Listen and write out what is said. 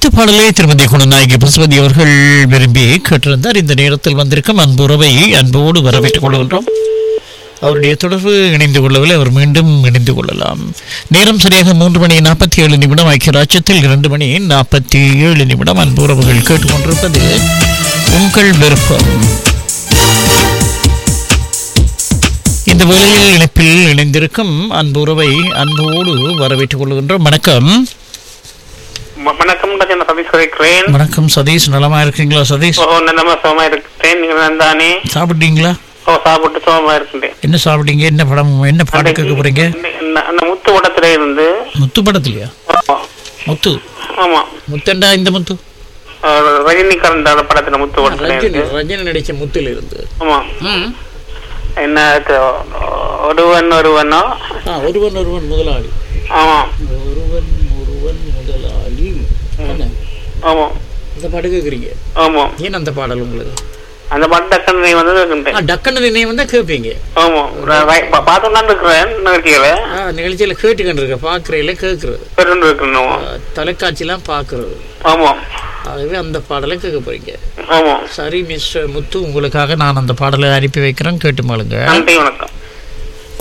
ஒலித்த பாடலை திருமதி குணநாயகி பசுபதி அவர்கள் விரும்பி கேட்டிருந்தார் இந்த நேரத்தில் வந்திருக்கும் அன்புறவை அன்போடு வரவேற்றுக் கொள்கின்றோம் அவருடைய தொடர்பு இணைந்து கொள்ளவில்லை அவர் மீண்டும் இணைந்து கொள்ளலாம் நேரம் சரியாக மூன்று மணி நாற்பத்தி ஏழு நிமிடம் ஐக்கிய ராஜ்யத்தில் இரண்டு மணி நாற்பத்தி ஏழு நிமிடம் அன்புறவுகள் கேட்டுக்கொண்டிருப்பது உங்கள் விருப்பம் இந்த வேளையில் இணைப்பில் இணைந்திருக்கும் அன்புறவை அன்போடு வரவேற்றுக் கொள்கின்றோம் வணக்கம் வ- வணக்கம் ராஜா நான் சதீஷ் கதைக்கிறேன் வணக்கம் சதீஷ் நலமா இருக்கீங்களா சதீஷ் ஓ நல்லமா சுகமா இருக்கிறேன் நீங்க நந்தானே சாப்பிட்டீங்களா ஓ சாப்பிட்டு சுகமா இருக்கின்றேன் என்ன சாப்பிட்டீங்க என்ன படம் என்ன பாட்டு கேட்க போறீங்க இந்த- இந்த- அந்த முத்து ஓட்டத்துல இருந்து முத்து படத்துலயா ஆமா. முத்து ஆமா முத்தண்டா இந்த முத்து அஹ் ரஜினிகாந்த் அந்த படத்துல முத்து ஓட்டத்துல ரஜினி இருந்து ரஜினி நடிச்ச முத்துல இருந்து ஆமா ம். என்ன இது, ஒருவன் ஒருவனோ ஆ ஒருவன் ஒருவன் முதலாளி ஆமா ஒருவன் ஒருவன் முதலாளி என்ன? ஆமா இந்த பாட்டு கேட்குறீங்க ஆமா ஏன் அந்த பாடல் உங்களுக்கு அந்த பாட்டு டக்குன்னு நீ வந்து இருக்கின்றேன் ஆ டக்குன்னு நினைவு வந்தா கேட்பீங்க ஆமா பார்த்து தான் இருக்கிறேன் நிகழ்ச்சியில ஆ நிகழ்ச்சியில் கேட்டுக்கிட்டு பார்க்குறையில கேட்குறது பெருந்து இருக்கணும் தொலைக்காட்சிலாம் பார்க்குறது ஆமா ஆகவே அந்த பாடலை கேட்க போறீங்க ஆமா சரி மிஸ்டர் முத்து உங்களுக்காக நான் அந்த பாடலை அனுப்பி வைக்கிறேன் கேட்டு மாளுங்க நன்றி வணக்கம்